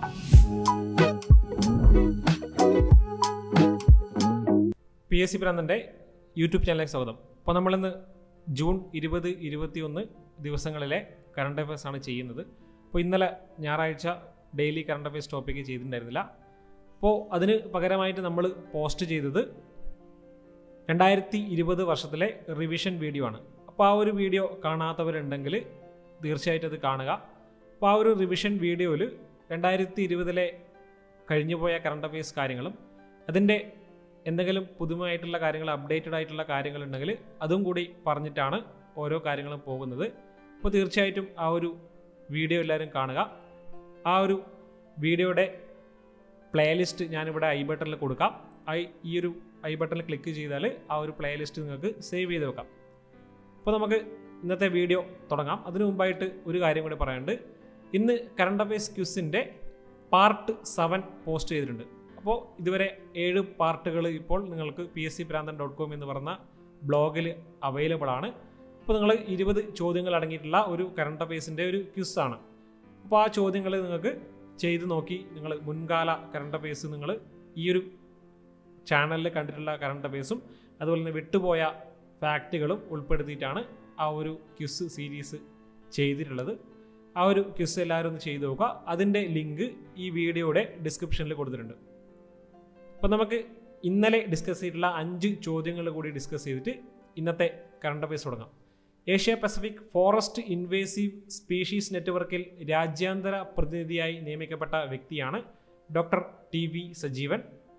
P S C ഭ്രാന്തൻ്റെ YouTube ചാനലിലേക്ക് സ്വാഗതം അപ്പോൾ നമ്മളിന്ന് ജൂൺ ഇരുപത് ഇരുപത്തിയൊന്ന് ദിവസങ്ങളിലെ കറണ്ട് അഫയേഴ്സ് ആണ് ചെയ്യുന്നത് അപ്പോൾ ഇന്നലെ ഞായറാഴ്ച ഡെയിലി കറണ്ട് അഫയേഴ്സ് ടോപ്പിക്ക് ചെയ്തിട്ടുണ്ടായിരുന്നില്ല അപ്പോൾ അതിന് പകരമായിട്ട് നമ്മൾ പോസ്റ്റ് ചെയ്തത് രണ്ടായിരത്തി ഇരുപത് വർഷത്തിലെ റിവിഷൻ വീഡിയോ ആണ് അപ്പോൾ ആ ഒരു വീഡിയോ കാണാത്തവരുണ്ടെങ്കിൽ തീർച്ചയായിട്ടും അത് കാണുക അപ്പോൾ ആ ഒരു റിവിഷൻ വീഡിയോയിൽ രണ്ടായിരത്തി ഇരുപതിലെ കഴിഞ്ഞുപോയ കറണ്ട് അഫയേഴ്സ് കാര്യങ്ങളും അതിൻ്റെ എന്തെങ്കിലും പുതുമയായിട്ടുള്ള കാര്യങ്ങൾ അപ്ഡേറ്റഡ് ആയിട്ടുള്ള കാര്യങ്ങളുണ്ടെങ്കിൽ അതും കൂടി പറഞ്ഞിട്ടാണ് ഓരോ കാര്യങ്ങളും പോകുന്നത് അപ്പോൾ തീർച്ചയായിട്ടും ആ ഒരു വീഡിയോ എല്ലാവരും കാണുക ആ ഒരു വീഡിയോയുടെ പ്ലേലിസ്റ്റ് ഞാനിവിടെ ഐ ബട്ടണിൽ കൊടുക്കാം ഐ ഈ ഒരു ഐ ബട്ടണിൽ ക്ലിക്ക് ചെയ്താൽ ആ ഒരു പ്ലേലിസ്റ്റ് നിങ്ങൾക്ക് സേവ് ചെയ്ത് വെക്കാം അപ്പോൾ നമുക്ക് ഇന്നത്തെ വീഡിയോ തുടങ്ങാം അതിനു മുമ്പായിട്ട് ഒരു കാര്യം കൂടി പറയാനുണ്ട് ഇന്ന് കറണ്ട് അഫയേഴ്സ് ക്യൂസിൻ്റെ പാർട്ട് സെവൻ പോസ്റ്റ് ചെയ്തിട്ടുണ്ട് അപ്പോൾ ഇതുവരെ ഏഴ് പാർട്ടുകൾ ഇപ്പോൾ നിങ്ങൾക്ക് P S C Pranthan dot com എന്ന് പറഞ്ഞ ബ്ലോഗിൽ അവൈലബിൾ ആണ് അപ്പോൾ നിങ്ങൾ ഇരുപത് ചോദ്യങ്ങൾ അടങ്ങിയിട്ടുള്ള ഒരു കറണ്ട് അഫയേഴ്സിൻ്റെ ഒരു ക്യൂസാണ് അപ്പോൾ ആ ചോദ്യങ്ങൾ നിങ്ങൾക്ക് ചെയ്ത് നോക്കി നിങ്ങൾ മുൻകാല കറണ്ട് അഫയേഴ്സ് നിങ്ങൾ ഈ ഒരു ചാനലിൽ കണ്ടിട്ടുള്ള കറണ്ട് അഫയേഴ്സും അതുപോലെ തന്നെ വിട്ടുപോയ ഫാക്റ്റുകളും ഉൾപ്പെടുത്തിയിട്ടാണ് ആ ഒരു ക്യുസ് സീരീസ് ചെയ്തിട്ടുള്ളത് ആ ഒരു ക്യുസ് എല്ലാവരും ഒന്ന് ചെയ്തു നോക്കുക അതിൻ്റെ ലിങ്ക് ഈ വീഡിയോയുടെ ഡിസ്ക്രിപ്ഷനിൽ കൊടുത്തിട്ടുണ്ട് അപ്പോൾ നമുക്ക് ഇന്നലെ ഡിസ്കസ് ചെയ്തിട്ടുള്ള അഞ്ച് ചോദ്യങ്ങൾ കൂടി ഡിസ്കസ് ചെയ്തിട്ട് ഇന്നത്തെ കറണ്ട് അഫയേഴ്സ് തുടങ്ങാം Asia Pacific forest invasive species നെറ്റ്വർക്കിൽ രാജ്യാന്തര പ്രതിനിധിയായി നിയമിക്കപ്പെട്ട വ്യക്തിയാണ് ഡോക്ടർ ടി വി സജീവൻ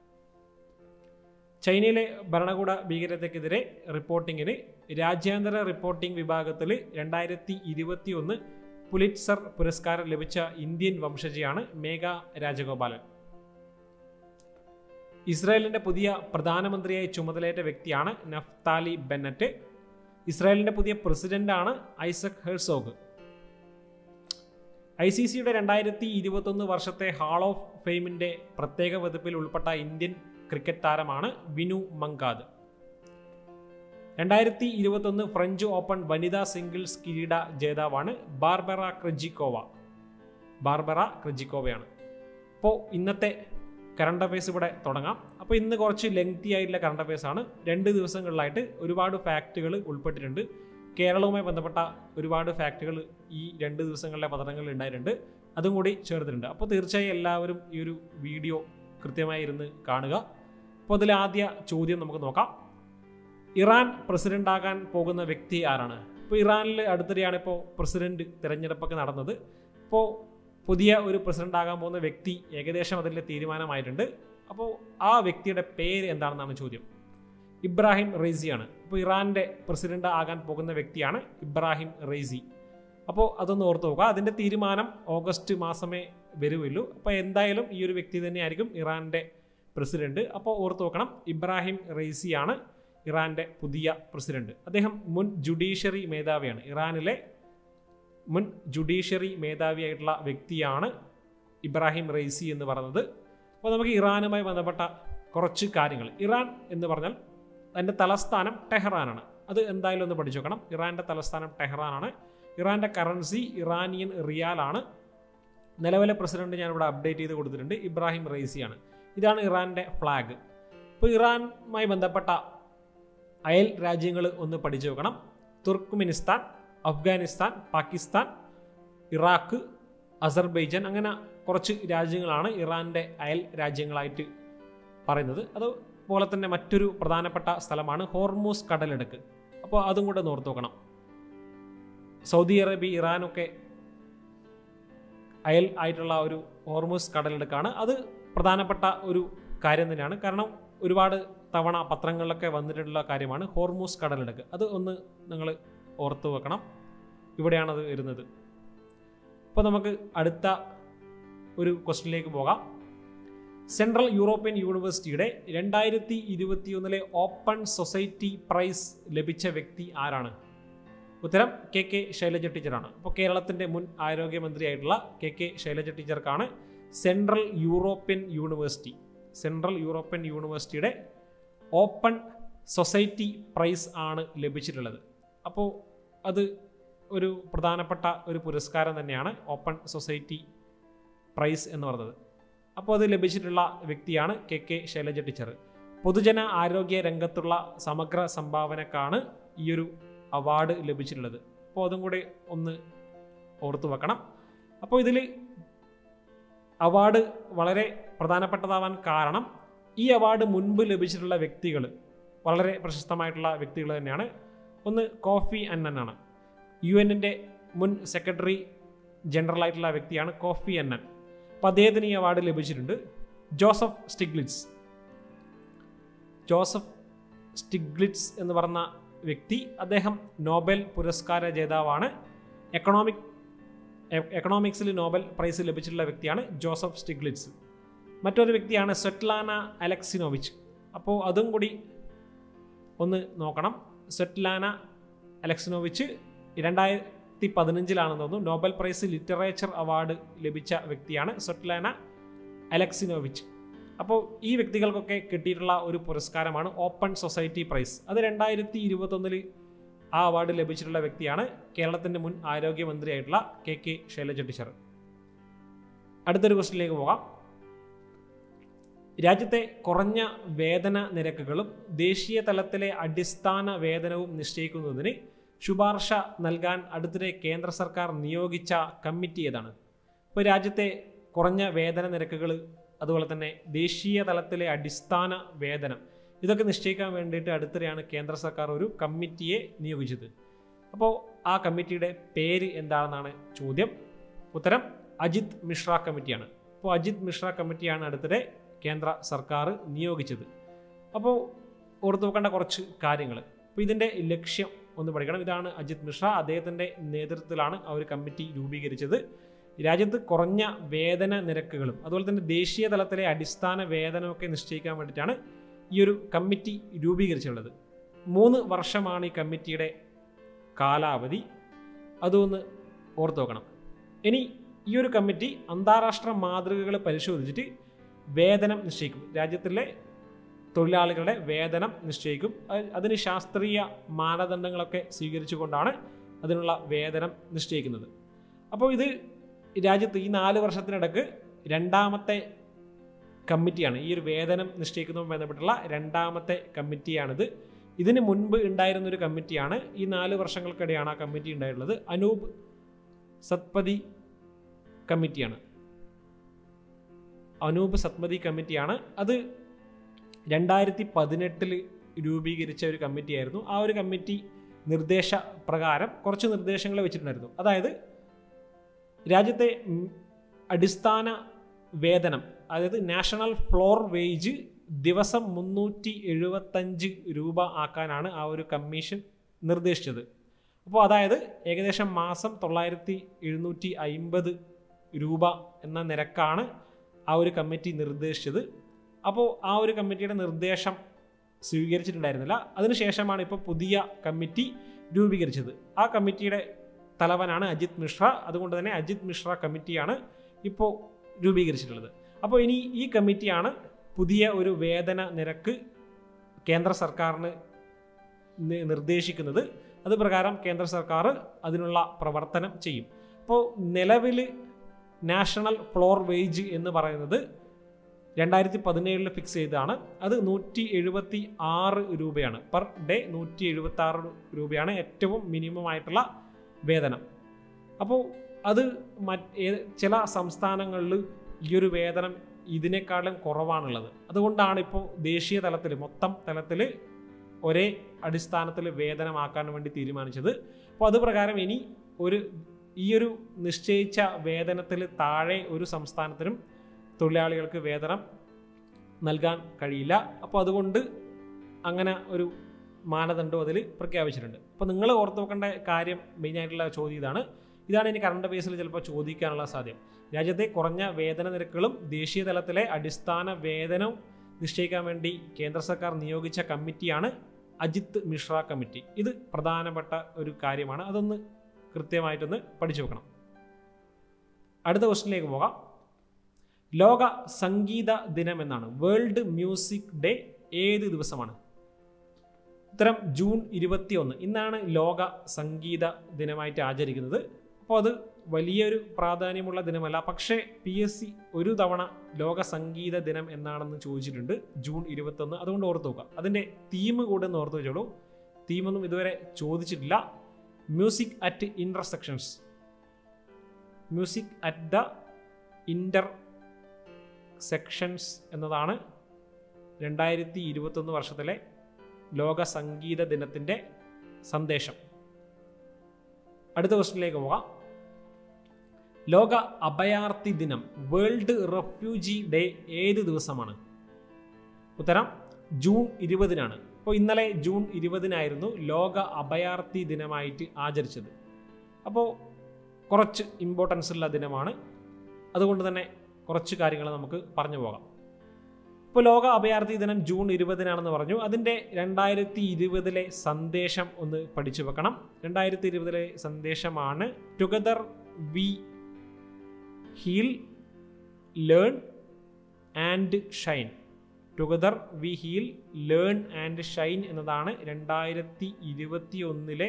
ചൈനയിലെ ഭരണകൂട ഭീകരതയ്ക്കെതിരെ റിപ്പോർട്ടിങ്ങിന് രാജ്യാന്തര റിപ്പോർട്ടിംഗ് വിഭാഗത്തിൽ രണ്ടായിരത്തി ഇരുപത്തി ഒന്ന് പുലിറ്റ്സർ പുരസ്കാരം ലഭിച്ച ഇന്ത്യൻ വംശജയാണ് മേഘ രാജഗോപാലൻ ഇസ്രായേലിന്റെ പുതിയ പ്രധാനമന്ത്രിയായി ചുമതലയേറ്റ വ്യക്തിയാണ് നഫ്താലി ബെന്നറ്റ് ഇസ്രായേലിന്റെ പുതിയ പ്രസിഡന്റാണ് ഐസക് ഹെർസോഗ് ഐ സി സിയുടെ രണ്ടായിരത്തി ഇരുപത്തൊന്ന് വർഷത്തെ ഹാൾ ഓഫ് ഫെയിമിന്റെ പ്രത്യേക വകുപ്പിൽ ഉൾപ്പെട്ട ഇന്ത്യൻ ക്രിക്കറ്റ് താരമാണ് വിനു മങ്കാദ് രണ്ടായിരത്തി ഇരുപത്തൊന്ന് ഫ്രഞ്ച് ഓപ്പൺ വനിതാ സിംഗിൾസ് കിരീട ജേതാവാണ് ബാർബറ ക്രജിക്കോവ ബാർബറ ക്രജിക്കോവയാണ് അപ്പോൾ ഇന്നത്തെ കറണ്ട് അഫയേഴ്സ് ഇവിടെ തുടങ്ങാം അപ്പോൾ ഇന്ന് കുറച്ച് ലെങ്തി ആയിട്ടുള്ള കറണ്ട് അഫയേഴ്സ് ആണ് രണ്ട് ദിവസങ്ങളിലായിട്ട് ഒരുപാട് ഫാക്റ്റുകൾ ഉൾപ്പെട്ടിട്ടുണ്ട് കേരളവുമായി ബന്ധപ്പെട്ട ഒരുപാട് ഫാക്റ്റുകൾ ഈ രണ്ട് ദിവസങ്ങളിലെ പത്രങ്ങളിൽ ഉണ്ടായിട്ടുണ്ട് അതും കൂടി ചേർത്തിട്ടുണ്ട് അപ്പോൾ തീർച്ചയായും എല്ലാവരും ഈ ഒരു വീഡിയോ കൃത്യമായി ഇരുന്ന് കാണുക അപ്പോൾ അതിൽ ആദ്യ ചോദ്യം നമുക്ക് നോക്കാം ഇറാൻ പ്രസിഡന്റ് ആകാൻ പോകുന്ന വ്യക്തി ആരാണ് ഇപ്പോൾ ഇറാനിൽ അടുത്തിടെയാണ് ഇപ്പോൾ പ്രസിഡന്റ് തിരഞ്ഞെടുപ്പൊക്കെ നടന്നത് അപ്പോൾ പുതിയ ഒരു പ്രസിഡന്റ് ആകാൻ പോകുന്ന വ്യക്തി ഏകദേശം അതിൽ തീരുമാനമായിട്ടുണ്ട് അപ്പോൾ ആ വ്യക്തിയുടെ പേര് എന്താണെന്നാണ് ചോദ്യം ഇബ്രാഹിം റെയ്സിയാണ് അപ്പോൾ ഇറാൻ്റെ പ്രസിഡന്റ് ആകാൻ പോകുന്ന വ്യക്തിയാണ് ഇബ്രാഹിം റെയ്സി അപ്പോൾ അതൊന്ന് ഓർത്ത് നോക്കുക അതിൻ്റെ തീരുമാനം ഓഗസ്റ്റ് മാസമേ വരുവുള്ളൂ അപ്പോൾ എന്തായാലും ഈ ഒരു വ്യക്തി തന്നെയായിരിക്കും ഇറാൻ്റെ പ്രസിഡന്റ് അപ്പോൾ ഓർത്ത് നോക്കണം ഇബ്രാഹിം റെയ്സിയാണ് ഇറാൻ്റെ പുതിയ പ്രസിഡന്റ് അദ്ദേഹം മുൻ ജുഡീഷ്യറി മേധാവിയാണ് ഇറാനിലെ മുൻ ജുഡീഷ്യറി മേധാവിയായിട്ടുള്ള വ്യക്തിയാണ് ഇബ്രാഹിം റെയ്സി എന്ന് പറയുന്നത് അപ്പോൾ നമുക്ക് ഇറാനുമായി ബന്ധപ്പെട്ട കുറച്ച് കാര്യങ്ങൾ ഇറാൻ എന്ന് പറഞ്ഞാൽ അതിൻ്റെ തലസ്ഥാനം ടെഹ്റാനാണ് അത് എന്തായാലും ഒന്ന് പഠിച്ചു നോക്കണം ഇറാൻ്റെ തലസ്ഥാനം ടെഹ്റാനാണ് ഇറാൻ്റെ കറൻസി ഇറാനിയൻ റിയാലാണ് നിലവിലെ പ്രസിഡന്റ് ഞാനിവിടെ അപ്ഡേറ്റ് ചെയ്ത് കൊടുത്തിട്ടുണ്ട് ഇബ്രാഹിം റെയ്സിയാണ് ഇതാണ് ഇറാൻ്റെ ഫ്ലാഗ് ഇപ്പോൾ ഇറാനുമായി ബന്ധപ്പെട്ട അയൽ രാജ്യങ്ങൾ ഒന്ന് പഠിച്ചു നോക്കണം Turkmenistan Afghanistan Pakistan Iraq Azerbaijan അങ്ങനെ കുറച്ച് രാജ്യങ്ങളാണ് ഇറാൻ്റെ അയൽ രാജ്യങ്ങളായിട്ട് പറയുന്നത് അതുപോലെ തന്നെ മറ്റൊരു പ്രധാനപ്പെട്ട സ്ഥലമാണ് ഹോർമൂസ് കടലിടുക്ക് അപ്പോൾ അതും കൂടെ ഓർത്ത് നോക്കണം സൗദി അറേബ്യ ഇറാനൊക്കെ അയൽ ആയിട്ടുള്ള ഒരു ഹോർമൂസ് കടലിടുക്കാണ് അത് പ്രധാനപ്പെട്ട ഒരു കാര്യം തന്നെയാണ് കാരണം ഒരുപാട് തവണ പത്രങ്ങളിലൊക്കെ വന്നിട്ടുള്ള കാര്യമാണ് ഹോർമൂസ് കടലിടുക്ക് അത് ഒന്ന് നിങ്ങൾ ഓർത്ത് വെക്കണം ഇവിടെയാണത് വരുന്നത് അപ്പോൾ നമുക്ക് അടുത്ത ഒരു ക്വസ്റ്റിനിലേക്ക് പോകാം സെൻട്രൽ യൂറോപ്യൻ യൂണിവേഴ്സിറ്റിയുടെ രണ്ടായിരത്തി ഇരുപത്തിയൊന്നിലെ ഓപ്പൺ സൊസൈറ്റി പ്രൈസ് ലഭിച്ച വ്യക്തി ആരാണ് ഉത്തരം കെ കെ ശൈലജ ടീച്ചറാണ് അപ്പോൾ കേരളത്തിൻ്റെ മുൻ ആരോഗ്യമന്ത്രിയായിട്ടുള്ള കെ കെ ശൈലജ ടീച്ചർക്കാണ് central European university central European യൂണിവേഴ്സിറ്റിയുടെ ഓപ്പൺ സൊസൈറ്റി പ്രൈസ് ആണ് ലഭിച്ചിട്ടുള്ളത് അപ്പോൾ അത് ഒരു പ്രധാനപ്പെട്ട ഒരു പുരസ്കാരം തന്നെയാണ് ഓപ്പൺ സൊസൈറ്റി പ്രൈസ് എന്ന് പറയുന്നത് അപ്പോൾ അത് ലഭിച്ചിട്ടുള്ള വ്യക്തിയാണ് കെ കെ ശൈലജ ടീച്ചർ പൊതുജന ആരോഗ്യ രംഗത്തുള്ള സമഗ്ര സംഭാവനക്കാണ് ഈ ഒരു അവാർഡ് ലഭിച്ചിട്ടുള്ളത് അപ്പോൾ അതും കൂടി ഒന്ന് ഓർത്തു വെക്കണം അപ്പോൾ ഇതിൽ അവാർഡ് വളരെ പ്രധാനപ്പെട്ടതാവാൻ കാരണം ഈ അവാർഡ് മുൻപ് ലഭിച്ചിട്ടുള്ള വ്യക്തികൾ വളരെ പ്രശസ്തമായിട്ടുള്ള വ്യക്തികൾ തന്നെയാണ് ഒന്ന് കോഫി അന്നൻ ആണ് യു എന്നിൻ്റെ മുൻ സെക്രട്ടറി ജനറൽ ആയിട്ടുള്ള വ്യക്തിയാണ് കോഫി അന്നൻ അപ്പോൾ അദ്ദേഹത്തിന് ഈ അവാർഡ് ലഭിച്ചിട്ടുണ്ട് ജോസഫ് സ്റ്റിഗ്ലിറ്റ്സ് ജോസഫ് സ്റ്റിഗ്ലിറ്റ്സ് എന്ന് പറഞ്ഞ വ്യക്തി അദ്ദേഹം നോബൽ പുരസ്കാര ജേതാവാണ് എക്കണോമിക് എക്കണോമിക്സിൽ നോബൽ പ്രൈസ് ലഭിച്ചിട്ടുള്ള വ്യക്തിയാണ് ജോസഫ് സ്റ്റിഗ്ലിറ്റ്സ് മറ്റൊരു വ്യക്തിയാണ് സ്വെറ്റ്ലാന അലക്സിനോവിച്ച് അപ്പോൾ അതും കൂടി ഒന്ന് നോക്കണം സ്വെറ്റ്ലാന അലക്സിനോവിച്ച് രണ്ടായിരത്തി പതിനഞ്ചിലാണെന്ന് തോന്നുന്നു നോബൽ പ്രൈസ് ലിറ്ററേച്ചർ അവാർഡ് ലഭിച്ച വ്യക്തിയാണ് സ്വെറ്റ്ലാന അലക്സിനോവിച്ച് അപ്പോൾ ഈ വ്യക്തികൾക്കൊക്കെ കിട്ടിയിട്ടുള്ള ഒരു പുരസ്കാരമാണ് ഓപ്പൺ സൊസൈറ്റി പ്രൈസ് അത് രണ്ടായിരത്തി ഇരുപത്തൊന്നിൽ ആ അവാർഡ് ലഭിച്ചിട്ടുള്ള വ്യക്തിയാണ് കേരളത്തിൻ്റെ മുൻ ആരോഗ്യമന്ത്രിയായിട്ടുള്ള കെ കെ ശൈലജ ടീച്ചർ അടുത്തൊരു ക്വസ്റ്റിലേക്ക് പോകാം രാജ്യത്തെ കുറഞ്ഞ വേതന നിരക്കുകളും ദേശീയ തലത്തിലെ അടിസ്ഥാന വേതനവും നിശ്ചയിക്കുന്നതിന് ശുപാർശ നൽകാൻ അടുത്തിടെ കേന്ദ്ര സർക്കാർ നിയോഗിച്ച കമ്മിറ്റി ഏതാണ് ഇപ്പോൾ രാജ്യത്തെ കുറഞ്ഞ വേതന നിരക്കുകൾ അതുപോലെ തന്നെ ദേശീയ തലത്തിലെ അടിസ്ഥാന വേതനം ഇതൊക്കെ നിശ്ചയിക്കാൻ വേണ്ടിയിട്ട് അടുത്തിടെയാണ് കേന്ദ്ര സർക്കാർ ഒരു കമ്മിറ്റിയെ നിയോഗിച്ചത് അപ്പോൾ ആ കമ്മിറ്റിയുടെ പേര് എന്താണെന്നാണ് ചോദ്യം ഉത്തരം അജിത് മിശ്ര കമ്മിറ്റിയാണ് അപ്പോൾ അജിത് മിശ്ര കമ്മിറ്റിയാണ് അടുത്തിടെ കേന്ദ്ര സർക്കാർ നിയോഗിച്ചത് അപ്പോൾ ഓർത്തു നോക്കേണ്ട കുറച്ച് കാര്യങ്ങൾ അപ്പോൾ ഇതിൻ്റെ ലക്ഷ്യം ഒന്ന് പഠിക്കണം ഇതാണ് അജിത് മിശ്ര അദ്ദേഹത്തിൻ്റെ നേതൃത്വത്തിലാണ് ആ ഒരു കമ്മിറ്റി രൂപീകരിച്ചത് രാജ്യത്ത് കുറഞ്ഞ വേതന നിരക്കുകളും അതുപോലെ തന്നെ ദേശീയ തലത്തിലെ അടിസ്ഥാന വേതനമൊക്കെ നിശ്ചയിക്കാൻ വേണ്ടിയിട്ടാണ് ഈ ഒരു കമ്മിറ്റി രൂപീകരിച്ചിട്ടുള്ളത് മൂന്ന് വർഷമാണ് ഈ കമ്മിറ്റിയുടെ കാലാവധി അതൊന്ന് ഓർത്ത് നോക്കണം ഇനി ഈ ഒരു കമ്മിറ്റി അന്താരാഷ്ട്ര മാതൃകകൾ പരിശോധിച്ചിട്ട് വേതനം നിശ്ചയിക്കും രാജ്യത്തിലെ തൊഴിലാളികളുടെ വേതനം നിശ്ചയിക്കും അത് അതിന് ശാസ്ത്രീയ മാനദണ്ഡങ്ങളൊക്കെ സ്വീകരിച്ചുകൊണ്ടാണ് അതിനുള്ള വേതനം നിശ്ചയിക്കുന്നത് അപ്പോൾ ഇത് രാജ്യത്ത് ഈ നാല് വർഷത്തിനിടക്ക് രണ്ടാമത്തെ കമ്മിറ്റിയാണ് ഈ ഒരു വേതനം നിശ്ചയിക്കുന്നതുമായി ബന്ധപ്പെട്ടുള്ള രണ്ടാമത്തെ കമ്മിറ്റിയാണിത് ഇതിന് മുൻപ് ഉണ്ടായിരുന്ന ഒരു കമ്മിറ്റിയാണ് ഈ നാല് വർഷങ്ങൾക്കിടെയാണ് ആ കമ്മിറ്റി ഉണ്ടായിട്ടുള്ളത് അനൂപ് സത്പതി കമ്മിറ്റിയാണ് അനൂപ് സത്മതി കമ്മിറ്റിയാണ് അത് രണ്ടായിരത്തി പതിനെട്ടിൽ രൂപീകരിച്ച ഒരു കമ്മിറ്റിയായിരുന്നു ആ ഒരു കമ്മിറ്റി നിർദ്ദേശ പ്രകാരം കുറച്ച് നിർദ്ദേശങ്ങൾ വെച്ചിട്ടുണ്ടായിരുന്നു അതായത് രാജ്യത്തെ ഉം, അടിസ്ഥാന വേതനം അതായത് നാഷണൽ ഫ്ലോർ വേജ് ദിവസം മുന്നൂറ്റി എഴുപത്തഞ്ച് രൂപ ആക്കാനാണ് ആ ഒരു കമ്മീഷൻ നിർദ്ദേശിച്ചത് അപ്പോൾ അതായത് ഏകദേശം മാസം തൊള്ളായിരത്തി എഴുന്നൂറ്റി അയിമ്പത് രൂപ എന്ന നിരക്കാണ് ആ ഒരു കമ്മിറ്റി നിർദ്ദേശിച്ചത് അപ്പോൾ ആ ഒരു കമ്മിറ്റിയുടെ നിർദ്ദേശം സ്വീകരിച്ചിട്ടുണ്ടായിരുന്നില്ല അതിനുശേഷമാണ് ഇപ്പോൾ പുതിയ കമ്മിറ്റി രൂപീകരിച്ചത് ആ കമ്മിറ്റിയുടെ തലവനാണ് അജിത് മിശ്ര അതുകൊണ്ട് തന്നെ അജിത് മിശ്ര കമ്മിറ്റിയാണ് ഇപ്പോൾ രൂപീകരിച്ചിട്ടുള്ളത് അപ്പോൾ ഇനി ഈ കമ്മിറ്റിയാണ് പുതിയ ഒരു വേതന നിരക്ക് കേന്ദ്ര സർക്കാരിന് നി- നിർദ്ദേശിക്കുന്നത് അത് പ്രകാരം കേന്ദ്ര സർക്കാർ അതിനുള്ള പ്രവർത്തനം ചെയ്യും അപ്പോൾ നിലവിൽ നാഷണൽ ഫ്ലോർ വേജ് എന്ന് പറയുന്നത് രണ്ടായിരത്തി പതിനേഴിൽ ഫിക്സ് ചെയ്തതാണ് അത് നൂറ്റി എഴുപത്തി ആറ് രൂപയാണ് പെർ ഡേ നൂറ്റി എഴുപത്തി ആറ് രൂപയാണ് ഏറ്റവും മിനിമം ആയിട്ടുള്ള വേതനം അപ്പോൾ അത് മറ്റ് ഏ- ചില സംസ്ഥാനങ്ങളിൽ ഈ ഒരു വേതനം ഇതിനേക്കാളും കുറവാണുള്ളത് അതുകൊണ്ടാണ് ഇപ്പോൾ ദേശീയ തലത്തിൽ മൊത്തം തലത്തിൽ ഒരേ അടിസ്ഥാനത്തിൽ വേതനമാക്കാൻ വേണ്ടി തീരുമാനിച്ചത് അപ്പോൾ അത് പ്രകാരം ഇനി ഒരു ഈ ഒരു നിശ്ചയിച്ച വേതനത്തിൽ താഴെ ഒരു സംസ്ഥാനത്തിനും തൊഴിലാളികൾക്ക് വേതനം നൽകാൻ കഴിയില്ല അപ്പോൾ അതുകൊണ്ട് അങ്ങനെ ഒരു മാനദണ്ഡം അതിൽ പ്രഖ്യാപിച്ചിട്ടുണ്ട് അപ്പോൾ നിങ്ങൾ ഓർത്ത് നോക്കേണ്ട കാര്യം മെയിനായിട്ടുള്ള ചോദ്യം ഇതാണ് ഇതാണ് ഇനി കറണ്ട് ബേസിൽ ചിലപ്പോൾ ചോദിക്കാനുള്ള സാധ്യം രാജ്യത്തെ കുറഞ്ഞ വേതന നിരക്കുകളും ദേശീയ തലത്തിലെ അടിസ്ഥാന വേതനവും നിശ്ചയിക്കാൻ വേണ്ടി കേന്ദ്ര സർക്കാർ നിയോഗിച്ച കമ്മിറ്റിയാണ് അജിത് മിശ്ര കമ്മിറ്റി ഇത് പ്രധാനപ്പെട്ട ഒരു കാര്യമാണ് അതൊന്ന് കൃത്യമായിട്ടൊന്ന് പഠിച്ചു വെക്കണം അടുത്ത ക്വസ്റ്റിനിലേക്ക് പോകാം ലോക സംഗീത ദിനം എന്നാണ് വേൾഡ് മ്യൂസിക് ഡേ ഏത് ദിവസമാണ് ഉത്തരം ജൂൺ ഇരുപത്തി ഒന്ന് ഇന്നാണ് ലോക സംഗീത ദിനമായിട്ട് ആചരിക്കുന്നത് അപ്പോൾ അത് വലിയൊരു പ്രാധാന്യമുള്ള ദിനമല്ല പക്ഷേ പി എസ് സി ഒരു തവണ ലോക സംഗീത ദിനം എന്നാണെന്ന് ചോദിച്ചിട്ടുണ്ട് ജൂൺ ഇരുപത്തൊന്ന് അതുകൊണ്ട് ഓർത്ത് നോക്കുക അതിൻ്റെ തീം കൂടെ ഒന്ന് ഓർത്ത് വെച്ചോളൂ തീമൊന്നും ഇതുവരെ ചോദിച്ചിട്ടില്ല music at intersections music at the intersections എന്നതാണ് രണ്ടായിരത്തി ഇരുപത്തൊന്ന് വർഷത്തിലെ ലോക സംഗീത ദിനത്തിൻ്റെ സന്ദേശം അടുത്ത ക്വസ്റ്റിനിലേക്ക് പോകാം ലോക അഭയാർത്ഥി ദിനം വേൾഡ് റെഫ്യൂജി ഡേ ഏത് ദിവസമാണ് ഉത്തരം ജൂൺ ഇരുപതിനാണ് അപ്പോൾ ഇന്നലെ ജൂൺ ഇരുപതിനായിരുന്നു ലോക അഭയാർത്ഥി ദിനമായിട്ട് ആചരിച്ചത് അപ്പോൾ കുറച്ച് ഇമ്പോർട്ടൻസ് ഉള്ള ദിനമാണ് അതുകൊണ്ട് തന്നെ കുറച്ച് കാര്യങ്ങൾ നമുക്ക് പറഞ്ഞു പോകാം ഇപ്പോൾ ലോക അഭയാർത്ഥി ദിനം ജൂൺ ഇരുപതിനാണെന്ന് പറഞ്ഞു അതിൻ്റെ രണ്ടായിരത്തി ഇരുപതിലെ സന്ദേശം ഒന്ന് പഠിച്ചു വെക്കണം രണ്ടായിരത്തി ഇരുപതിലെ സന്ദേശമാണ് together we heal learn and shine together we heal learn and shine എന്നതാണ് രണ്ടായിരത്തി ഇരുപത്തി ഒന്നിലെ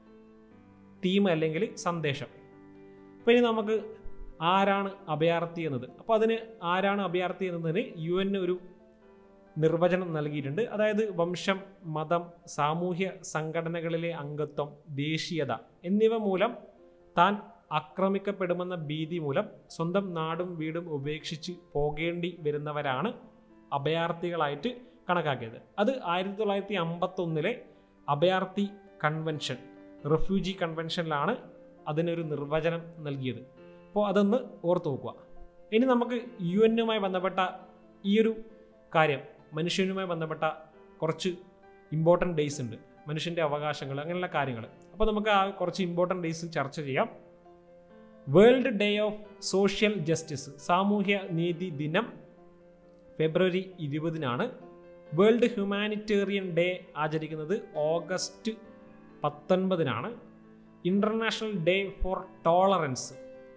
തീം അല്ലെങ്കിൽ സന്ദേശം അപ്പോൾ ഇനി നമുക്ക് ആരാണ് അഭയാർത്ഥി എന്നത് അപ്പോൾ അതിന് ആരാണ് അഭയാർത്ഥി എന്നതിന് യു എൻ ഒരു നിർവചനം നൽകിയിട്ടുണ്ട് അതായത് വംശം മതം സാമൂഹ്യ സംഘടനകളിലെ അംഗത്വം ദേശീയത എന്നിവ മൂലം താൻ ആക്രമിക്കപ്പെടുമെന്ന ഭീതി മൂലം സ്വന്തം നാടും വീടും ഉപേക്ഷിച്ച് പോകേണ്ടി വരുന്നവരാണ് അഭയാർത്ഥികളായിട്ട് കണക്കാക്കിയത് അത് ആയിരത്തി തൊള്ളായിരത്തി അമ്പത്തൊന്നിലെ അഭയാർത്ഥി കൺവെൻഷൻ റെഫ്യൂജി കൺവെൻഷനിലാണ് അതിനൊരു നിർവചനം നൽകിയത് അപ്പോൾ അതൊന്ന് ഓർത്തു നോക്കുക ഇനി നമുക്ക് യു എന്നുമായി ബന്ധപ്പെട്ട ഈ ഒരു കാര്യം മനുഷ്യനുമായി ബന്ധപ്പെട്ട കുറച്ച് ഇമ്പോർട്ടൻ്റ് ഡേയ്സ് ഉണ്ട് മനുഷ്യൻ്റെ അവകാശങ്ങൾ അങ്ങനെയുള്ള കാര്യങ്ങൾ അപ്പോൾ നമുക്ക് ആ കുറച്ച് ഇമ്പോർട്ടൻ്റ് ഡേയ്സ് ചർച്ച ചെയ്യാം world day of social justice സാമൂഹ്യ നീതി ദിനം ഫെബ്രുവരി ഇരുപതിനാണ് വേൾഡ് ഹ്യൂമാനിറ്റേറിയൻ ഡേ ആചരിക്കുന്നത് ഓഗസ്റ്റ് പത്തൊൻപതിനാണ് international day for tolerance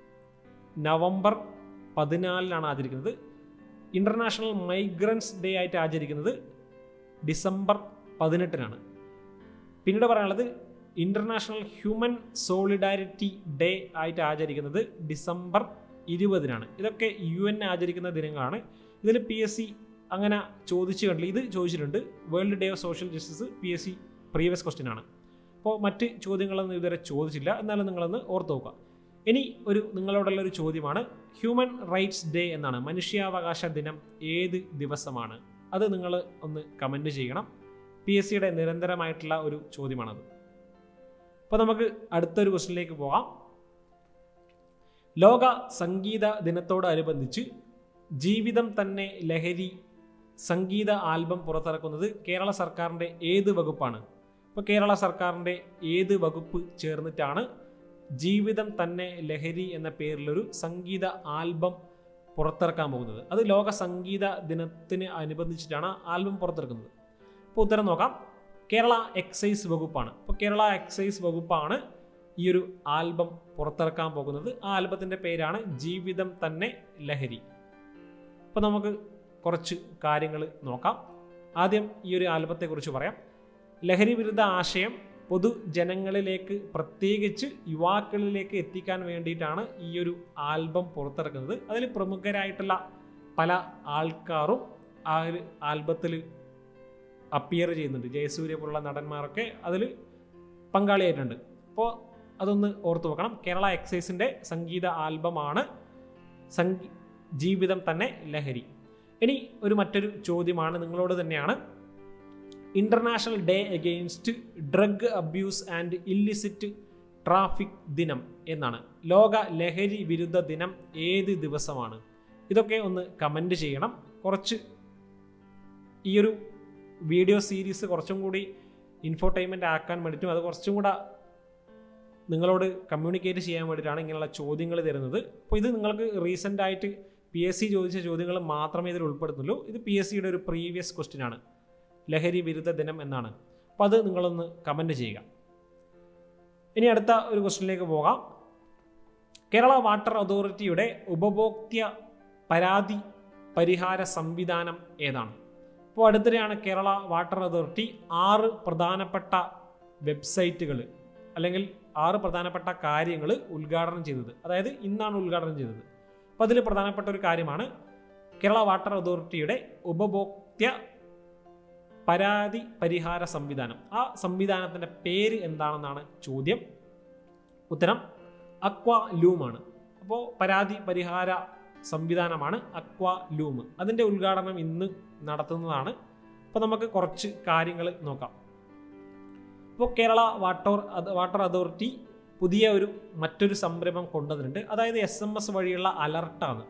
November പതിനാലിനാണ് ആചരിക്കുന്നത് ഇൻ്റർനാഷണൽ മൈഗ്രൻസ് ഡേ ആയിട്ട് ആചരിക്കുന്നത് ഡിസംബർ പതിനെട്ടിനാണ് പിന്നീട് പറയാനുള്ളത് ഇൻ്റർനാഷണൽ ഹ്യൂമൻ സോളിഡാരിറ്റി ഡേ ആയിട്ട് ആചരിക്കുന്നത് ഡിസംബർ ഇരുപതിനാണ് ഇതൊക്കെ യു എൻ ആചരിക്കുന്ന ദിനങ്ങളാണ് ഇതിൽ പി എസ് സി അങ്ങനെ ചോദിച്ചു കണ്ടില്ല ഇത് ചോദിച്ചിട്ടുണ്ട് world day of social justice P S C previous question ആണ് അപ്പോൾ മറ്റ് ചോദ്യങ്ങളൊന്നും ഇതുവരെ ചോദിച്ചില്ല എന്നാലും നിങ്ങളൊന്ന് ഓർത്ത് നോക്കുക ഇനി ഒരു നിങ്ങളോടുള്ള ഒരു ചോദ്യമാണ് ഹ്യൂമൻ റൈറ്റ്സ് ഡേ എന്നാണ് മനുഷ്യാവകാശ ദിനം ഏത് ദിവസമാണ് അത് നിങ്ങൾ ഒന്ന് കമൻറ്റ് ചെയ്യണം പി എസ് സിയുടെ നിരന്തരമായിട്ടുള്ള ഒരു ചോദ്യമാണത് അപ്പോൾ നമുക്ക് അടുത്തൊരു ക്വസ്റ്റിനിലേക്ക് പോകാം ലോക സംഗീത ദിനത്തോടനുബന്ധിച്ച് ജീവിതം തന്നെ ലഹരി സംഗീത ആൽബം പുറത്തിറക്കുന്നത് കേരള സർക്കാരിൻ്റെ ഏത് വകുപ്പാണ് ഇപ്പോൾ കേരള സർക്കാരിൻ്റെ ഏത് വകുപ്പ് ചേർന്നിട്ടാണ് ജീവിതം തന്നെ ലഹരി എന്ന പേരിലൊരു സംഗീത ആൽബം പുറത്തിറക്കാൻ പോകുന്നത് അത് ലോക സംഗീത ദിനത്തിന് അനുബന്ധിച്ചിട്ടാണ് ആൽബം പുറത്തിറക്കുന്നത് അപ്പോൾ ഉത്തരം നോക്കാം കേരള എക്സൈസ് വകുപ്പാണ് അപ്പോൾ കേരള എക്സൈസ് വകുപ്പാണ് ഈ ഒരു ആൽബം പുറത്തിറക്കാൻ പോകുന്നത് ആ ആൽബത്തിൻ്റെ പേരാണ് ജീവിതം തന്നെ ലഹരി അപ്പോൾ നമുക്ക് കുറച്ച് കാര്യങ്ങൾ നോക്കാം ആദ്യം ഈ ഒരു ആൽബത്തെക്കുറിച്ച് പറയാം ലഹരി വിരുദ്ധ ആശയം പൊതുജനങ്ങളിലേക്ക് പ്രത്യേകിച്ച് യുവാക്കളിലേക്ക് എത്തിക്കാൻ വേണ്ടിയിട്ടാണ് ഈ ഒരു ആൽബം പുറത്തിറക്കുന്നത് അതിൽ പ്രമുഖരായിട്ടുള്ള പല ആൾക്കാരും ആ ഒരു ആൽബത്തിൽ അപ്പിയർ ചെയ്യുന്നുണ്ട് ജയസൂര്യ പോലുള്ള നടന്മാരൊക്കെ അതിൽ പങ്കാളിയായിട്ടുണ്ട് അപ്പോൾ അതൊന്ന് ഓർത്തു വെക്കണം കേരള എക്സൈസിൻ്റെ സംഗീത ആൽബമാണ് സംഗീ ജീവിതം തന്നെ ലഹരി ഇനി ഒരു മറ്റൊരു ചോദ്യമാണ് നിങ്ങളോട് തന്നെയാണ് international day against drug abuse and illicit traffic ദിനം എന്നാണ് ലോക ലഹരി വിരുദ്ധ ദിനം ഏത് ദിവസമാണ് ഇതൊക്കെ ഒന്ന് കമൻ്റ് ചെയ്യണം കുറച്ച് ഈ ഒരു വീഡിയോ സീരീസ് കുറച്ചും കൂടി ഇൻഫോർടൈൻമെൻ്റ് ആക്കാൻ വേണ്ടിയിട്ടും അത് കുറച്ചും കൂടെ നിങ്ങളോട് കമ്മ്യൂണിക്കേറ്റ് ചെയ്യാൻ വേണ്ടിയിട്ടാണ് ഇങ്ങനെയുള്ള ചോദ്യങ്ങൾ തരുന്നത് അപ്പോൾ ഇത് നിങ്ങൾക്ക് റീസെൻ്റ് ആയിട്ട് പി എസ് സി ചോദിച്ച ചോദ്യങ്ങൾ മാത്രമേ ഇതിൽ ഉൾപ്പെടുത്തുള്ളൂ ഇത് പി എസ് സിയുടെ ഒരു പ്രീവിയസ് ക്വസ്റ്റ്യൻ ആണ് ലഹരി വിരുദ്ധ ദിനം എന്നാണ് അപ്പോൾ അത് നിങ്ങളൊന്ന് കമൻറ്റ് ചെയ്യുക ഇനി അടുത്ത ഒരു ക്വസ്റ്റ്യനിലേക്ക് പോകാം കേരള വാട്ടർ അതോറിറ്റിയുടെ ഉപഭോക്തൃ പരാതി പരിഹാര സംവിധാനം ഏതാണ് അപ്പോൾ അടുത്തിടെയാണ് കേരള വാട്ടർ അതോറിറ്റി ആറ് പ്രധാനപ്പെട്ട വെബ്സൈറ്റുകൾ അല്ലെങ്കിൽ ആറ് പ്രധാനപ്പെട്ട കാര്യങ്ങൾ ഉദ്ഘാടനം ചെയ്തത് അതായത് ഇന്നാണ് ഉദ്ഘാടനം ചെയ്തത് അപ്പോൾ അതിൽ പ്രധാനപ്പെട്ട ഒരു കാര്യമാണ് കേരള വാട്ടർ അതോറിറ്റിയുടെ ഉപഭോക്തൃ പരാതി പരിഹാര സംവിധാനം ആ സംവിധാനത്തിൻ്റെ പേര് എന്താണെന്നാണ് ചോദ്യം ഉത്തരം അക്വ ലൂമാണ് അപ്പോൾ പരാതി പരിഹാര സംവിധാനമാണ് അക്വ ലൂം അതിൻ്റെ ഉദ്ഘാടനം ഇന്ന് നടത്തുന്നതാണ് അപ്പോൾ നമുക്ക് കുറച്ച് കാര്യങ്ങൾ നോക്കാം ഇപ്പോൾ കേരള വാട്ടർ വാട്ടർ അതോറിറ്റി പുതിയ ഒരു മറ്റൊരു സംരംഭം കൊണ്ടുവന്നിട്ടുണ്ട് അതായത് എസ് എം എസ് വഴിയുള്ള അലർട്ടാണ്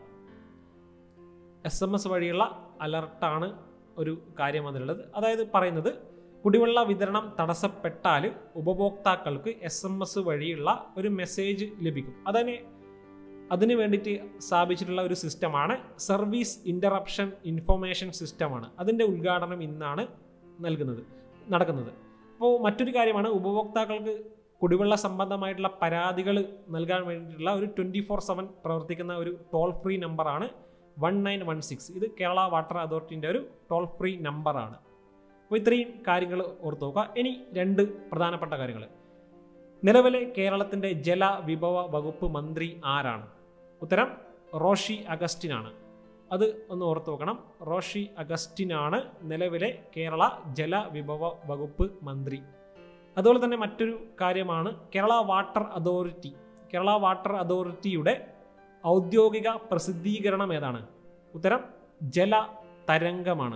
എസ് എം എസ് വഴിയുള്ള അലർട്ടാണ് ഒരു കാര്യം അതിലുള്ളത് അതായത് പറയുന്നത് കുടിവെള്ള വിതരണം തടസ്സപ്പെട്ടാൽ ഉപഭോക്താക്കൾക്ക് എസ് എം എസ് വഴിയുള്ള ഒരു മെസ്സേജ് ലഭിക്കും അതിന് അതിന് വേണ്ടിയിട്ട് സ്ഥാപിച്ചിട്ടുള്ള ഒരു സിസ്റ്റമാണ് സർവീസ് ഇൻ്ററപ്ഷൻ ഇൻഫർമേഷൻ സിസ്റ്റമാണ് അതിൻ്റെ ഉദ്ഘാടനം ഇന്നാണ് നൽകുന്നത് നടക്കുന്നത് അപ്പോൾ മറ്റൊരു കാര്യമാണ് ഉപഭോക്താക്കൾക്ക് കുടിവെള്ള സംബന്ധമായിട്ടുള്ള പരാതികൾ നൽകാൻ വേണ്ടിയിട്ടുള്ള ഒരു ട്വൻറ്റി ഫോർ സെവൻ പ്രവർത്തിക്കുന്ന ഒരു ടോൾ ഫ്രീ നമ്പറാണ് വൺ നയൻ വൺ സിക്സ് ഇത് കേരള വാട്ടർ അതോറിറ്റിൻ്റെ ഒരു ടോൾ ഫ്രീ നമ്പറാണ് അപ്പോൾ ഇത്രയും കാര്യങ്ങൾ ഓർത്ത് നോക്കുക ഇനി രണ്ട് പ്രധാനപ്പെട്ട കാര്യങ്ങൾ നിലവിലെ കേരളത്തിൻ്റെ ജലവിഭവ വകുപ്പ് മന്ത്രി ആരാണ് ഉത്തരം റോഷി അഗസ്റ്റിനാണ് അത് ഒന്ന് ഓർത്ത് നോക്കണം റോഷി അഗസ്റ്റിനാണ് നിലവിലെ കേരള ജലവിഭവ വകുപ്പ് മന്ത്രി അതുപോലെ തന്നെ മറ്റൊരു കാര്യമാണ് Kerala water authority Kerala water അതോറിറ്റിയുടെ ഔദ്യോഗിക പ്രസിദ്ധീകരണം ഏതാണ് ഉത്തരം ജല തരംഗമാണ്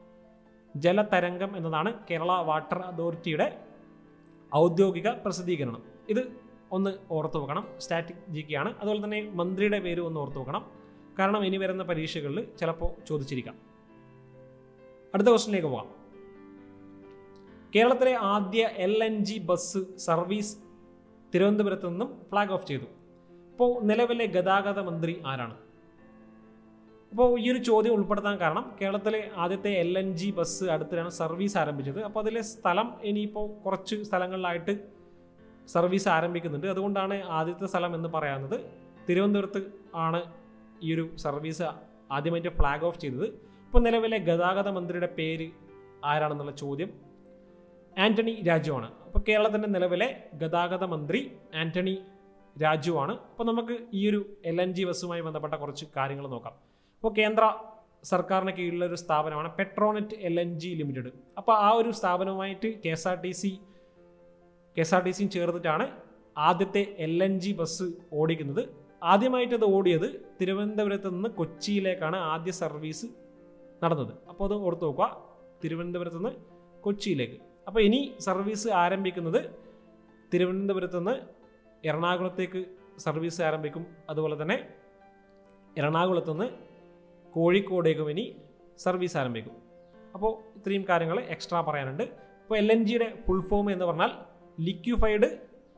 ജലതരംഗം എന്നതാണ് കേരള വാട്ടർ അതോറിറ്റിയുടെ ഔദ്യോഗിക പ്രസിദ്ധീകരണം ഇത് ഒന്ന് ഓർത്തു വെക്കണം സ്റ്റാറ്റിക് ജി കെ ആണ് അതുപോലെ തന്നെ മന്ത്രിയുടെ പേര് ഒന്ന് ഓർത്തു വെക്കണം കാരണം ഇനി വരുന്ന പരീക്ഷകളിൽ ചിലപ്പോൾ ചോദിച്ചിരിക്കാം അടുത്ത ക്വസ്റ്റിനിലേക്ക് പോകാം കേരളത്തിലെ ആദ്യ L N G bus service തിരുവനന്തപുരത്ത് നിന്നും ഫ്ലാഗ് ഓഫ് ചെയ്തു അപ്പോൾ നിലവിലെ ഗതാഗത മന്ത്രി ആരാണ് അപ്പോൾ ഈ ഒരു ചോദ്യം ഉൾപ്പെടുത്താൻ കാരണം കേരളത്തിലെ ആദ്യത്തെ എൽ എൻ ജി ബസ് അടുത്തിലാണ് സർവീസ് ആരംഭിച്ചത് അപ്പോൾ അതിലെ സ്ഥലം ഇനിയിപ്പോൾ കുറച്ച് സ്ഥലങ്ങളിലായിട്ട് സർവീസ് ആരംഭിക്കുന്നുണ്ട് അതുകൊണ്ടാണ് ആദ്യത്തെ സ്ഥലം എന്ന് പറയാവുന്നത് തിരുവനന്തപുരത്ത് ആണ് ഈ ഒരു സർവീസ് ആദ്യമായിട്ട് ഫ്ലാഗ് ഓഫ് ചെയ്തത് ഇപ്പോൾ നിലവിലെ ഗതാഗത മന്ത്രിയുടെ പേര് ആരാണെന്നുള്ള ചോദ്യം ആന്റണി രാജുവാണ് അപ്പോൾ കേരളത്തിൻ്റെ നിലവിലെ ഗതാഗത മന്ത്രി ആന്റണി രാജുവാണ് അപ്പോൾ നമുക്ക് ഈ ഒരു എൽ എൻ ജി ബസ്സുമായി ബന്ധപ്പെട്ട കുറച്ച് കാര്യങ്ങൾ നോക്കാം അപ്പോൾ കേന്ദ്ര സർക്കാരിന് കീഴിലുള്ള ഒരു സ്ഥാപനമാണ് Petronet L N G limited അപ്പോൾ ആ ഒരു സ്ഥാപനവുമായിട്ട് K S R T C K S R T സിയും ചേർന്നിട്ടാണ് ആദ്യത്തെ എൽ എൻ ജി ബസ് ഓടിക്കുന്നത് ആദ്യമായിട്ട് അത് ഓടിയത് തിരുവനന്തപുരത്ത് നിന്ന് കൊച്ചിയിലേക്കാണ് ആദ്യ സർവീസ് നടന്നത് അപ്പോൾ അത് ഓർത്ത് നോക്കുക തിരുവനന്തപുരത്ത് നിന്ന് കൊച്ചിയിലേക്ക് അപ്പോൾ ഇനി സർവീസ് ആരംഭിക്കുന്നത് തിരുവനന്തപുരത്ത് നിന്ന് എറണാകുളത്തേക്ക് സർവീസ് ആരംഭിക്കും അതുപോലെ തന്നെ എറണാകുളത്ത് നിന്ന് കോഴിക്കോടേക്കും ഇനി സർവീസ് ആരംഭിക്കും അപ്പോൾ ഇത്രയും കാര്യങ്ങൾ എക്സ്ട്രാ പറയാനുണ്ട് ഇപ്പോൾ എൽ എൻ ജിയുടെ ഫുൾ ഫോം എന്ന് പറഞ്ഞാൽ ലിക്വിഫൈഡ്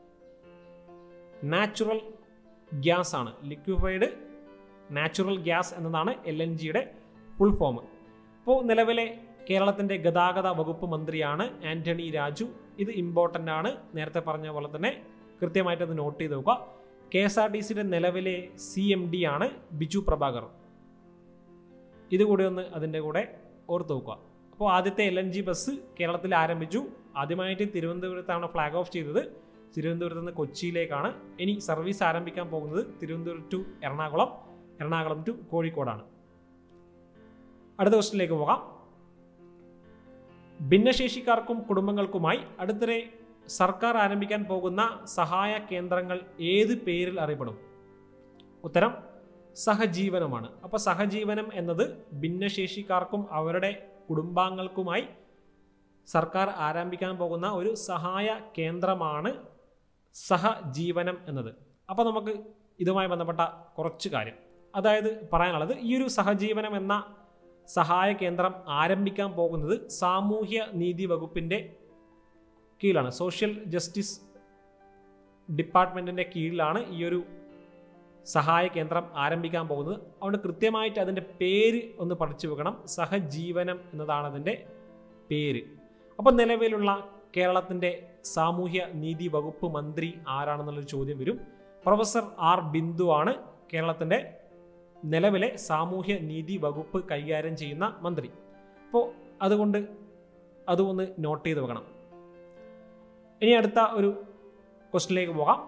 നാച്ചുറൽ ഗ്യാസ് ആണ് ലിക്വിഫൈഡ് നാച്ചുറൽ ഗ്യാസ് എന്നതാണ് എൽ എൻ ജിയുടെ ഫുൾ ഫോം ഇപ്പോൾ നിലവിലെ കേരളത്തിൻ്റെ ഗതാഗത വകുപ്പ് മന്ത്രിയാണ് ആന്റണി രാജു ഇത് ഇമ്പോർട്ടൻ്റ് ആണ് നേരത്തെ പറഞ്ഞ പോലെ തന്നെ കൃത്യമായിട്ട് അത് നോട്ട് ചെയ്ത് നോക്കുക കെ എസ് ആർ ടി സിയുടെ നിലവിലെ സി എം ഡി ആണ് ബിജു പ്രഭാകർ ഇതുകൂടി ഒന്ന് അതിൻ്റെ കൂടെ ഓർത്ത് നോക്കുക അപ്പോൾ ആദ്യത്തെ എൽ എൻ ജി ബസ് കേരളത്തിൽ ആരംഭിച്ചു ആദ്യമായിട്ട് തിരുവനന്തപുരത്താണ് ഫ്ലാഗ് ഓഫ് ചെയ്തത് തിരുവനന്തപുരത്ത് നിന്ന് കൊച്ചിയിലേക്കാണ് ഇനി സർവീസ് ആരംഭിക്കാൻ പോകുന്നത് തിരുവനന്തപുരം ടു എറണാകുളം എറണാകുളം ടു കോഴിക്കോടാണ് അടുത്ത ക്വസ്റ്റിനിലേക്ക് പോകാം ഭിന്നശേഷിക്കാർക്കും കുടുംബങ്ങൾക്കുമായി അടുത്തിടെ സർക്കാർ ആരംഭിക്കാൻ പോകുന്ന സഹായ കേന്ദ്രങ്ങൾ ഏത് പേരിൽ അറിയപ്പെടും ഉത്തരം സഹജീവനമാണ് അപ്പോൾ സഹജീവനം എന്നത് ഭിന്നശേഷിക്കാർക്കും അവരുടെ കുടുംബാംഗങ്ങൾക്കുമായി സർക്കാർ ആരംഭിക്കാൻ പോകുന്ന ഒരു സഹായ കേന്ദ്രമാണ് സഹജീവനം എന്നത് അപ്പോൾ നമുക്ക് ഇതുമായി ബന്ധപ്പെട്ട കുറച്ച് കാര്യം അതായത് പറയാനുള്ളത് ഈ ഒരു സഹജീവനം എന്ന സഹായ കേന്ദ്രം ആരംഭിക്കാൻ പോകുന്നത് സാമൂഹ്യ നീതി വകുപ്പിൻ്റെ കീഴിലാണ് സോഷ്യൽ ജസ്റ്റിസ് ഡിപ്പാർട്ട്മെൻറ്റിൻ്റെ കീഴിലാണ് ഈ ഒരു സഹായ കേന്ദ്രം ആരംഭിക്കാൻ പോകുന്നത് അതുകൊണ്ട് കൃത്യമായിട്ട് അതിൻ്റെ പേര് ഒന്ന് പഠിച്ചു വെക്കണം സഹജീവനം എന്നതാണ് അതിൻ്റെ പേര് അപ്പോൾ നിലവിലുള്ള കേരളത്തിൻ്റെ സാമൂഹ്യ നീതി വകുപ്പ് മന്ത്രി ആരാണെന്നുള്ളൊരു ചോദ്യം വരും പ്രൊഫസർ ആർ ബിന്ദു ആണ് കേരളത്തിൻ്റെ നിലവിലെ സാമൂഹ്യ നീതി വകുപ്പ് കൈകാര്യം ചെയ്യുന്ന മന്ത്രി അപ്പോൾ അതുകൊണ്ട് അതും ഒന്ന് നോട്ട് ചെയ്ത് വെക്കണം ഇനി അടുത്ത ഒരു ക്വസ്റ്റിനിലേക്ക് പോകാം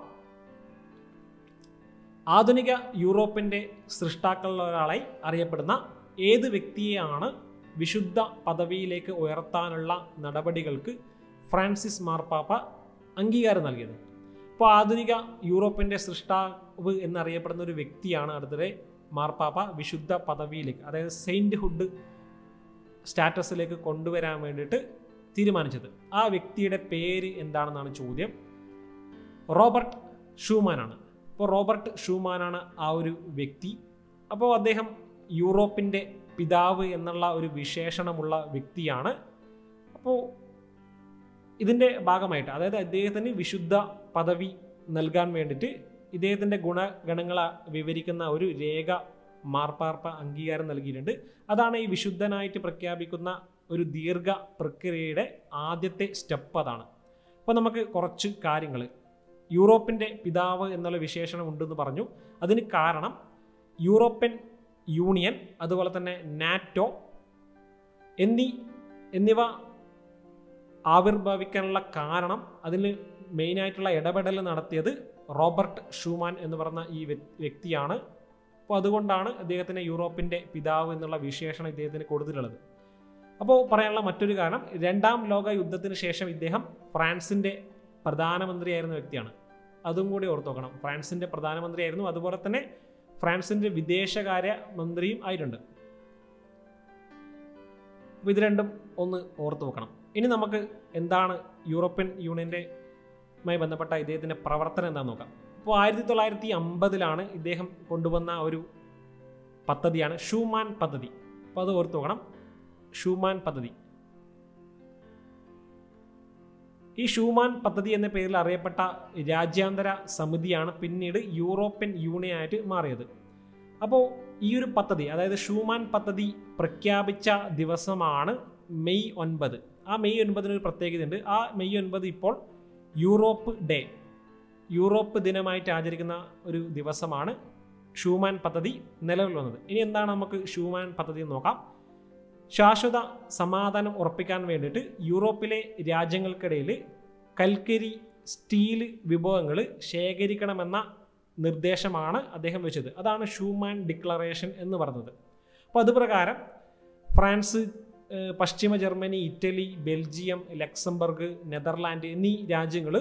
ആധുനിക യൂറോപ്പിൻ്റെ സൃഷ്ടാക്കളിൽ ഒരാളായി അറിയപ്പെടുന്ന ഏത് വ്യക്തിയെയാണ് വിശുദ്ധ പദവിയിലേക്ക് ഉയർത്താനുള്ള നടപടികൾക്ക് ഫ്രാൻസിസ് മാർപ്പാപ്പ അംഗീകാരം നൽകിയത് ഇപ്പോൾ ആധുനിക യൂറോപ്പിൻ്റെ സൃഷ്ടാവ് എന്നറിയപ്പെടുന്ന ഒരു വ്യക്തിയാണ് അടുത്തിടെ മാർപ്പാപ്പ വിശുദ്ധ പദവിയിലേക്ക് അതായത് സെയിൻറ്റ്ഹുഡ് സ്റ്റാറ്റസിലേക്ക് കൊണ്ടുവരാൻ വേണ്ടിയിട്ട് തീരുമാനിച്ചത് ആ വ്യക്തിയുടെ പേര് എന്താണെന്നാണ് ചോദ്യം റോബർട്ട് ഷൂമാനാണ് അപ്പോൾ റോബർട്ട് ഷൂമാനാണ് ആ ഒരു വ്യക്തി അപ്പോൾ അദ്ദേഹം യൂറോപ്പിൻ്റെ പിതാവ് എന്നുള്ള ഒരു വിശേഷണമുള്ള വ്യക്തിയാണ് അപ്പോൾ ഇതിൻ്റെ ഭാഗമായിട്ട് അതായത് അദ്ദേഹത്തിന് വിശുദ്ധ പദവി നൽകാൻ വേണ്ടിയിട്ട് ഇദ്ദേഹത്തിൻ്റെ ഗുണഗണങ്ങൾ വിവരിക്കുന്ന ഒരു രേഖ മാർപ്പാർപ്പ അംഗീകാരം നൽകിയിട്ടുണ്ട് അതാണ് ഈ വിശുദ്ധനായിട്ട് പ്രഖ്യാപിക്കുന്ന ഒരു ദീർഘ പ്രക്രിയയുടെ ആദ്യത്തെ സ്റ്റെപ്പ് അതാണ് അപ്പോൾ നമുക്ക് കുറച്ച് കാര്യങ്ങൾ യൂറോപ്പിൻ്റെ പിതാവ് എന്നുള്ള വിശേഷണം ഉണ്ടെന്ന് പറഞ്ഞു അതിന് കാരണം യൂറോപ്യൻ യൂണിയൻ അതുപോലെ തന്നെ നാറ്റോ എന്നീ എന്നിവ ആവിർഭവിക്കാനുള്ള കാരണം അതിന് മെയിനായിട്ടുള്ള ഇടപെടൽ നടത്തിയത് റോബർട്ട് ഷൂമാൻ എന്ന് പറഞ്ഞ ഈ വ്യക്തിയാണ് അപ്പോൾ അതുകൊണ്ടാണ് അദ്ദേഹത്തിന് യൂറോപ്പിൻ്റെ പിതാവ് എന്നുള്ള വിശേഷണം ഇദ്ദേഹത്തിന് കൊടുത്തിട്ടുള്ളത് അപ്പോൾ പറയാനുള്ള മറ്റൊരു കാരണം രണ്ടാം ലോക യുദ്ധത്തിന് ശേഷം ഇദ്ദേഹം ഫ്രാൻസിൻ്റെ പ്രധാനമന്ത്രിയായിരുന്ന വ്യക്തിയാണ് അതും കൂടി ഓർത്ത് നോക്കണം ഫ്രാൻസിൻ്റെ പ്രധാനമന്ത്രിയായിരുന്നു അതുപോലെ തന്നെ ഫ്രാൻസിൻ്റെ വിദേശകാര്യ മന്ത്രിയും ആയിട്ടുണ്ട് അപ്പോൾ ഇത് രണ്ടും ഒന്ന് ഓർത്ത് നോക്കണം ഇനി നമുക്ക് എന്താണ് യൂറോപ്യൻ യൂണിയൻ്റെമായി ബന്ധപ്പെട്ട ഇദ്ദേഹത്തിൻ്റെ പ്രവർത്തനം എന്താണെന്ന് നോക്കാം അപ്പോൾ ആയിരത്തി തൊള്ളായിരത്തി അമ്പതിലാണ് ഇദ്ദേഹം കൊണ്ടുവന്ന ഒരു പദ്ധതിയാണ് ഷൂമാൻ പദ്ധതി അപ്പോൾ അത് ഓർത്ത് നോക്കണം ഷൂമാൻ പദ്ധതി ഈ ഷൂമാൻ പദ്ധതി എന്ന പേരിൽ അറിയപ്പെട്ട രാജ്യാന്തര സമിതിയാണ് പിന്നീട് യൂറോപ്യൻ യൂണിയനായിട്ട് മാറിയത് അപ്പോൾ ഈ ഒരു പദ്ധതി അതായത് ഷൂമാൻ പദ്ധതി പ്രഖ്യാപിച്ച ദിവസമാണ് മെയ് ഒൻപത് ആ മെയ് ഒൻപതിന് ഒരു പ്രത്യേകതയുണ്ട് ആ മെയ് ഒൻപത് ഇപ്പോൾ യൂറോപ്പ് ഡേ യൂറോപ്പ് ദിനമായിട്ട് ആചരിക്കുന്ന ഒരു ദിവസമാണ് ഷൂമാൻ പദ്ധതി നിലവിൽ വന്നത് ഇനി എന്താണ് നമുക്ക് ഷൂമാൻ പദ്ധതി എന്ന് നോക്കാം ശാശ്വത സമാധാനം ഉറപ്പിക്കാൻ വേണ്ടിയിട്ട് യൂറോപ്പിലെ രാജ്യങ്ങൾക്കിടയിൽ കൽക്കരി സ്റ്റീൽ വിഭവങ്ങൾ ശേഖരിക്കണമെന്ന നിർദ്ദേശമാണ് അദ്ദേഹം വെച്ചത് അതാണ് ഷൂമാൻ ഡിക്ലറേഷൻ എന്ന് പറഞ്ഞത് അപ്പോൾ അതുപ്രകാരം ഫ്രാൻസ് പശ്ചിമ Germany Italy Belgium Luxembourg Netherland എന്നീ രാജ്യങ്ങൾ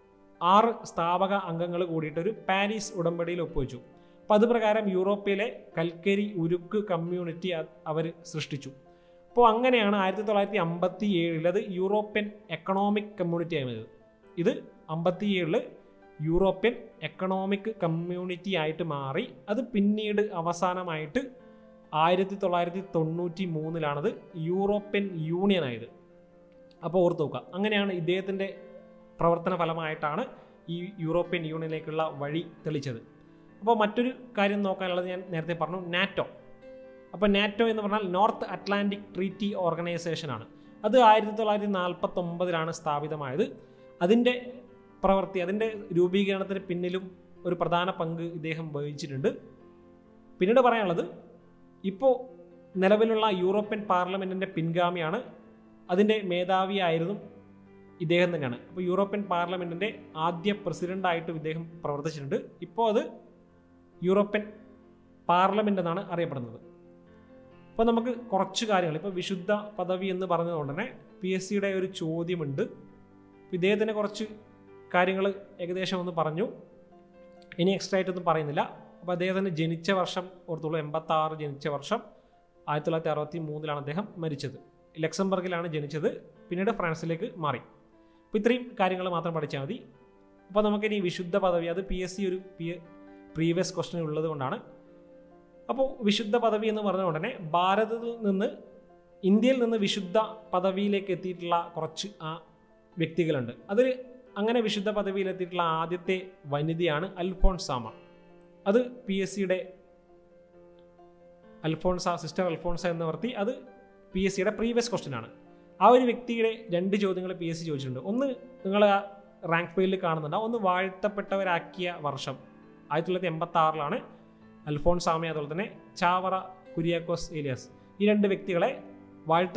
ആറ് സ്ഥാപക അംഗങ്ങൾ കൂടിയിട്ടൊരു പാരീസ് ഉടമ്പടിയിൽ ഒപ്പുവെച്ചു അപ്പോൾ അതുപ്രകാരം യൂറോപ്പിലെ കൽക്കരി ഉരുക്ക് കമ്മ്യൂണിറ്റി അവർ സൃഷ്ടിച്ചു അപ്പോൾ അങ്ങനെയാണ് ആയിരത്തി തൊള്ളായിരത്തി അമ്പത്തി ഏഴിൽ അത് യൂറോപ്യൻ എക്കണോമിക് കമ്മ്യൂണിറ്റി ആയിരുന്നത് ഇത് അമ്പത്തി ഏഴില് യൂറോപ്യൻ എക്കണോമിക് കമ്മ്യൂണിറ്റി ആയിട്ട് മാറി അത് പിന്നീട് അവസാനമായിട്ട് ആയിരത്തി തൊള്ളായിരത്തി തൊണ്ണൂറ്റി മൂന്നിലാണത് യൂറോപ്യൻ യൂണിയൻ ആയത് അപ്പോൾ ഓർത്ത് നോക്കുക അങ്ങനെയാണ് ഇദ്ദേഹത്തിൻ്റെ പ്രവർത്തന ഫലമായിട്ടാണ് ഈ യൂറോപ്യൻ യൂണിയനിലേക്കുള്ള വഴി തെളിച്ചത് അപ്പോൾ മറ്റൊരു കാര്യം നോക്കാനുള്ളത് ഞാൻ നേരത്തെ പറഞ്ഞു നാറ്റോ അപ്പോൾ നാറ്റോ എന്ന് പറഞ്ഞാൽ നോർത്ത് അറ്റ്ലാന്റിക് ട്രീറ്റി ഓർഗനൈസേഷനാണ് അത് ആയിരത്തി തൊള്ളായിരത്തി നാൽപ്പത്തൊമ്പതിലാണ് സ്ഥാപിതമായത് അതിൻ്റെ പ്രവൃത്തി അതിൻ്റെ രൂപീകരണത്തിന് പിന്നിലും ഒരു പ്രധാന പങ്ക് ഇദ്ദേഹം വഹിച്ചിട്ടുണ്ട് പിന്നീട് പറയാനുള്ളത് ഇപ്പോൾ നിലവിലുള്ള യൂറോപ്യൻ പാർലമെൻറ്റിൻ്റെ പിൻഗാമിയാണ് അതിൻ്റെ മേധാവിയായിരുന്നു ഇദ്ദേഹം തന്നെയാണ് അപ്പോൾ യൂറോപ്യൻ പാർലമെൻറ്റിൻ്റെ ആദ്യ പ്രസിഡൻ്റായിട്ടും ഇദ്ദേഹം പ്രവർത്തിച്ചിട്ടുണ്ട് ഇപ്പോൾ അത് യൂറോപ്യൻ പാർലമെൻ്റ് എന്നാണ് അറിയപ്പെടുന്നത് അപ്പോൾ നമുക്ക് കുറച്ച് കാര്യങ്ങൾ ഇപ്പോൾ വിശുദ്ധ പദവി എന്ന് പറഞ്ഞതുകൊണ്ട് തന്നെ പി എസ് സിയുടെ ഒരു ചോദ്യമുണ്ട് ഇദ്ദേഹത്തിനെ കുറച്ച് കാര്യങ്ങൾ ഏകദേശം ഒന്ന് പറഞ്ഞു ഇനി എക്സ്ട്രാ ആയിട്ടൊന്നും പറയുന്നില്ല അപ്പോൾ അദ്ദേഹത്തിന് ജനിച്ച വർഷം ഓർത്തുള്ളൂ എൺപത്തി ആറ് ജനിച്ച വർഷം ആയിരത്തി തൊള്ളായിരത്തി അറുപത്തി മൂന്നിലാണ് അദ്ദേഹം മരിച്ചത് ലക്സംബർഗിലാണ് ജനിച്ചത് പിന്നീട് ഫ്രാൻസിലേക്ക് മാറി അപ്പോൾ ഇത്രയും കാര്യങ്ങൾ മാത്രം പഠിച്ചാൽ മതി അപ്പോൾ നമുക്കിനി വിശുദ്ധ പദവി അത് പി എസ് സി ഒരു പി പ്രീവിയസ് ക്വസ്റ്റൻ ഉള്ളത് കൊണ്ടാണ് അപ്പോൾ വിശുദ്ധ പദവി എന്ന് പറഞ്ഞ ഉടനെ ഭാരതത്തിൽ നിന്ന് ഇന്ത്യയിൽ നിന്ന് വിശുദ്ധ പദവിയിലേക്ക് എത്തിയിട്ടുള്ള കുറച്ച് ആ വ്യക്തികളുണ്ട് അതിൽ അങ്ങനെ വിശുദ്ധ പദവിയിൽ എത്തിയിട്ടുള്ള ആദ്യത്തെ വനിതയാണ് അൽഫോൺസാമ അത് പി എസ് സിയുടെ അൽഫോൺസ സിസ്റ്റർ അൽഫോൺസ എന്ന് വർത്തി അത് പി എസ് സിയുടെ പ്രീവിയസ് ക്വസ്റ്റ്യൻ ആണ് ആ ഒരു വ്യക്തിയുടെ രണ്ട് ചോദ്യങ്ങൾ പി എസ് സി ചോദിച്ചിട്ടുണ്ട് ഒന്ന് നിങ്ങൾ ആ റാങ്ക് ഫെയിലിൽ കാണുന്നുണ്ട് ഒന്ന് വാഴ്ത്തപ്പെട്ടവരാക്കിയ വർഷം ആയിരത്തി തൊള്ളായിരത്തി എൺപത്തി ആറിലാണ് അൽഫോൺസാമ അതുപോലെ തന്നെ ചാവറ കുര്യാക്കോസ് ഏലിയാസ് ഈ രണ്ട് വ്യക്തികളെ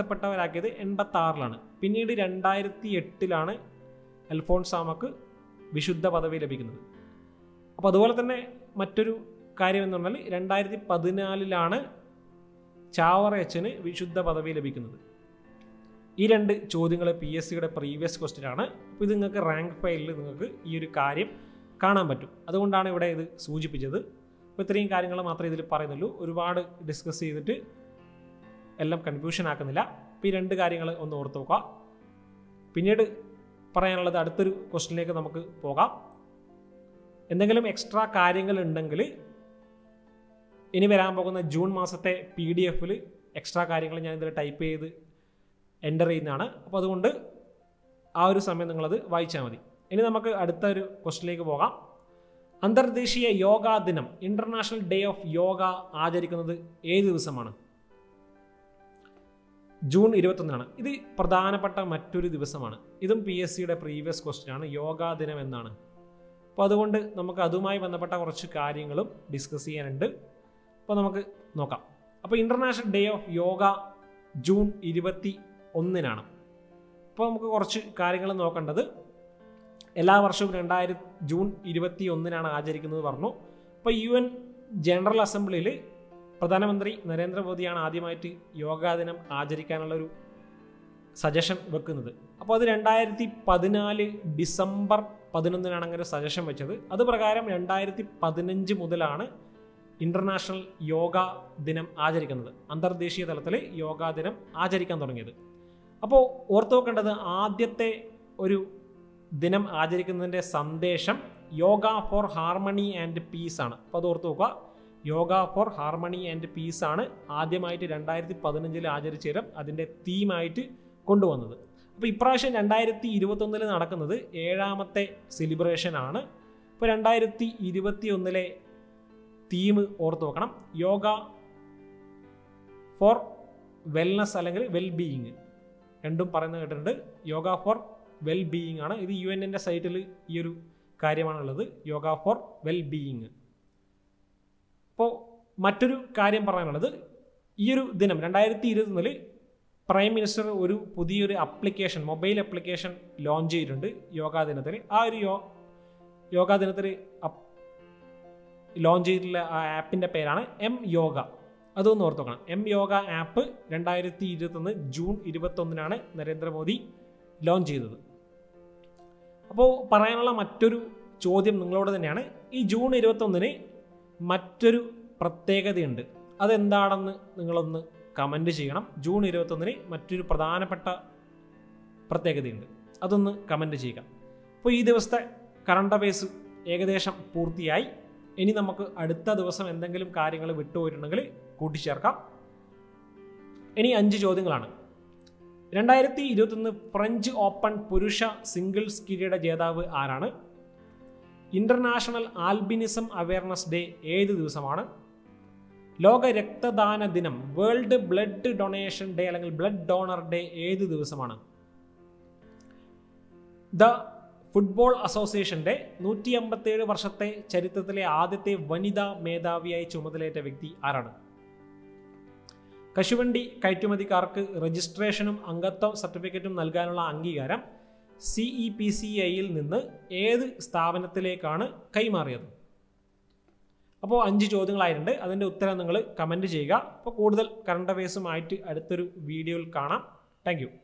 വാഴ്ത്തപ്പെട്ടവരാക്കിയത് എൺപത്തി ആറിലാണ് പിന്നീട് രണ്ടായിരത്തി എട്ടിലാണ് അൽഫോൺസാമക്ക് വിശുദ്ധ പദവി ലഭിക്കുന്നത് അപ്പോൾ അതുപോലെ തന്നെ മറ്റൊരു കാര്യം എന്ന് പറഞ്ഞാൽ രണ്ടായിരത്തി പതിനാലിലാണ് ചാവറ അച്ഛന് വിശുദ്ധ പദവി ലഭിക്കുന്നത് ഈ രണ്ട് ചോദ്യങ്ങൾ പി എസ് സിയുടെ പ്രീവിയസ് ക്വസ്റ്റ്യൻ ആണ് അപ്പോൾ ഇത് നിങ്ങൾക്ക് റാങ്ക് ഫയലിൽ നിങ്ങൾക്ക് ഈ ഒരു കാര്യം കാണാൻ പറ്റും അതുകൊണ്ടാണ് ഇവിടെ ഇത് സൂചിപ്പിച്ചത് അപ്പോൾ ഇത്രയും കാര്യങ്ങൾ മാത്രമേ ഇതിൽ പറയുന്നുള്ളൂ ഒരുപാട് ഡിസ്കസ് ചെയ്തിട്ട് എല്ലാം കൺഫ്യൂഷൻ ആക്കുന്നില്ല അപ്പോൾ ഈ രണ്ട് കാര്യങ്ങൾ ഒന്ന് ഓർത്ത് നോക്കുക പിന്നീട് പറയാനുള്ളത് അടുത്തൊരു ക്വസ്റ്റ്യനിലേക്ക് നമുക്ക് പോകാം എന്തെങ്കിലും എക്സ്ട്രാ കാര്യങ്ങൾ ഉണ്ടെങ്കിൽ ഇനി വരാൻ പോകുന്ന ജൂൺ മാസത്തെ പി ഡി എഫിൽ എക്സ്ട്രാ കാര്യങ്ങൾ ഞാൻ ഇതിൽ ടൈപ്പ് ചെയ്ത് എൻ്റർ ചെയ്യുന്നതാണ് അപ്പോൾ അതുകൊണ്ട് ആ ഒരു സമയം നിങ്ങളത് വായിച്ചാൽ മതി ഇനി നമുക്ക് അടുത്ത ഒരു ക്വസ്റ്റിലേക്ക് പോകാം അന്തർദേശീയ യോഗാ ദിനം ഇന്റർനാഷണൽ ഡേ ഓഫ് യോഗ ആചരിക്കുന്നത് ഏത് ദിവസമാണ് ജൂൺ ഇരുപത്തൊന്നിനാണ് ഇത് പ്രധാനപ്പെട്ട മറ്റൊരു ദിവസമാണ് ഇതും പി എസ് സിയുടെ പ്രീവിയസ് ക്വസ്റ്റ്യൻ ആണ് യോഗാ ദിനം എന്നാണ് അപ്പോൾ അതുകൊണ്ട് നമുക്ക് അതുമായി ബന്ധപ്പെട്ട കുറച്ച് കാര്യങ്ങളും ഡിസ്കസ് ചെയ്യാനുണ്ട് അപ്പോൾ നമുക്ക് നോക്കാം അപ്പോൾ international day of yoga June ഇരുപത്തി ഒന്നിനാണ് അപ്പോൾ നമുക്ക് കുറച്ച് കാര്യങ്ങൾ നോക്കേണ്ടത് എല്ലാ വർഷവും രണ്ടായിരത്തി ജൂൺ ഇരുപത്തി ഒന്നിനാണ് ആചരിക്കുന്നത് പറഞ്ഞു അപ്പോൾ യു എൻ ജനറൽ അസംബ്ലിയിൽ പ്രധാനമന്ത്രി നരേന്ദ്രമോദിയാണ് ആദ്യമായിട്ട് യോഗാ ദിനം ആചരിക്കാനുള്ള ഒരു സജഷൻ വെക്കുന്നത് അപ്പോൾ അത് രണ്ടായിരത്തി പതിനാല് ഡിസംബർ പതിനൊന്നിനാണ് അങ്ങനെ സജഷൻ വെച്ചത് അത് പ്രകാരം രണ്ടായിരത്തി പതിനഞ്ച് മുതലാണ് ഇൻ്റർനാഷണൽ യോഗ ദിനം ആചരിക്കുന്നത് അന്തർദേശീയ തലത്തിൽ യോഗാ ദിനം ആചരിക്കാൻ തുടങ്ങിയത് അപ്പോൾ ഓർത്തു നോക്കേണ്ടത് ആദ്യത്തെ ഒരു ദിനം ആചരിക്കുന്നതിൻ്റെ സന്ദേശം yoga for harmony and peace ആണ് അപ്പോൾ അത് ഓർത്ത് നോക്കുക yoga for harmony and peace ആണ് ആദ്യമായിട്ട് രണ്ടായിരത്തി പതിനഞ്ചിൽ ആചരിച്ച തരം അതിൻ്റെ തീമായിട്ട് കൊണ്ടുവന്നത് അപ്പോൾ ഇപ്രാവശ്യം രണ്ടായിരത്തി ഇരുപത്തൊന്നിൽ നടക്കുന്നത് ഏഴാമത്തെ സെലിബ്രേഷൻ ആണ് ഇപ്പോൾ രണ്ടായിരത്തി ഇരുപത്തി ഒന്നിലെ തീം ഓർത്ത് നോക്കണം യോഗ ഫോർ വെൽനസ് അല്ലെങ്കിൽ വെൽ ബീയിങ് രണ്ടും പറയുന്നത് കേട്ടിട്ടുണ്ട് യോഗ ഫോർ വെൽ ബീയിങ് ആണ് ഇത് യു എൻ്റെ സൈറ്റിൽ ഈ ഒരു കാര്യമാണുള്ളത് യോഗ ഫോർ വെൽ ബീയിങ് അപ്പോൾ മറ്റൊരു കാര്യം പറയാനുള്ളത് ഈ ഒരു ദിനം രണ്ടായിരത്തി ഇരുപത്തൊന്നിൽ പ്രൈം മിനിസ്റ്റർ ഒരു പുതിയൊരു അപ്ലിക്കേഷൻ മൊബൈൽ ആപ്ലിക്കേഷൻ ലോഞ്ച് ചെയ്തിട്ടുണ്ട് യോഗാ ദിനത്തിൽ ആ ഒരു യോ യോഗാ ദിനത്തിൽ ലോഞ്ച് ചെയ്തിട്ടുള്ള ആ ആപ്പിൻ്റെ പേരാണ് എം യോഗ അതൊന്ന് ഓർത്ത് നോക്കണം എം യോഗ ആപ്പ് രണ്ടായിരത്തി ഇരുപത്തൊന്ന് ജൂൺ ഇരുപത്തൊന്നിനാണ് നരേന്ദ്രമോദി ലോഞ്ച് ചെയ്തത് അപ്പോൾ പറയാനുള്ള മറ്റൊരു ചോദ്യം നിങ്ങളോട് തന്നെയാണ് ഈ ജൂൺ ഇരുപത്തൊന്നിന് മറ്റൊരു പ്രത്യേകതയുണ്ട് അതെന്താണെന്ന് നിങ്ങളൊന്ന് കമൻ്റ് ചെയ്യണം ജൂൺ ഇരുപത്തൊന്നിന് മറ്റൊരു പ്രധാനപ്പെട്ട പ്രത്യേകതയുണ്ട് അതൊന്ന് കമൻ്റ് ചെയ്യുക അപ്പോൾ ഈ ദിവസത്തെ കറണ്ട് അഫയേഴ്സ് ഏകദേശം പൂർത്തിയായി ഇനി നമുക്ക് അടുത്ത ദിവസം എന്തെങ്കിലും കാര്യങ്ങൾ വിട്ടുപോയിട്ടുണ്ടെങ്കിൽ കൂട്ടിച്ചേർക്കാം ഇനി അഞ്ച് ചോദ്യങ്ങളാണ് രണ്ടായിരത്തി ഇരുപത്തൊന്ന് ഫ്രഞ്ച് ഓപ്പൺ പുരുഷ സിംഗിൾസ് കിരീട ജേതാവ് ആരാണ് ഇന്റർനാഷണൽ ആൽബിനിസം അവയർനെസ് ഡേ ഏത് ദിവസമാണ് ലോക രക്തദാന ദിനം വേൾഡ് ബ്ലഡ് ഡൊണേഷൻ ഡേ അല്ലെങ്കിൽ ബ്ലഡ് ഡോണർ ഡേ ഏത് ദിവസമാണ് ദ ഫുട്ബോൾ അസോസിയേഷന്റെ നൂറ്റി അമ്പത്തേഴ് വർഷത്തെ ചരിത്രത്തിലെ ആദ്യത്തെ വനിതാ മേധാവിയായി ചുമതലയേറ്റ വ്യക്തി ആരാണ് കശുവണ്ടി കയറ്റുമതിക്കാർക്ക് രജിസ്ട്രേഷനും അംഗത്വ സർട്ടിഫിക്കറ്റും നൽകാനുള്ള അംഗീകാരം സി ഇ പി സി ഐയിൽ നിന്ന് ഏത് സ്ഥാപനത്തിലേക്കാണ് കൈമാറിയത് അപ്പോൾ അഞ്ച് ചോദ്യങ്ങളായിട്ടുണ്ട് അതിൻ്റെ ഉത്തരം നിങ്ങൾ കമൻറ്റ് ചെയ്യുക അപ്പോൾ കൂടുതൽ കറണ്ട് അഫയേഴ്സുമായിട്ട് അടുത്തൊരു വീഡിയോയിൽ കാണാം താങ്ക്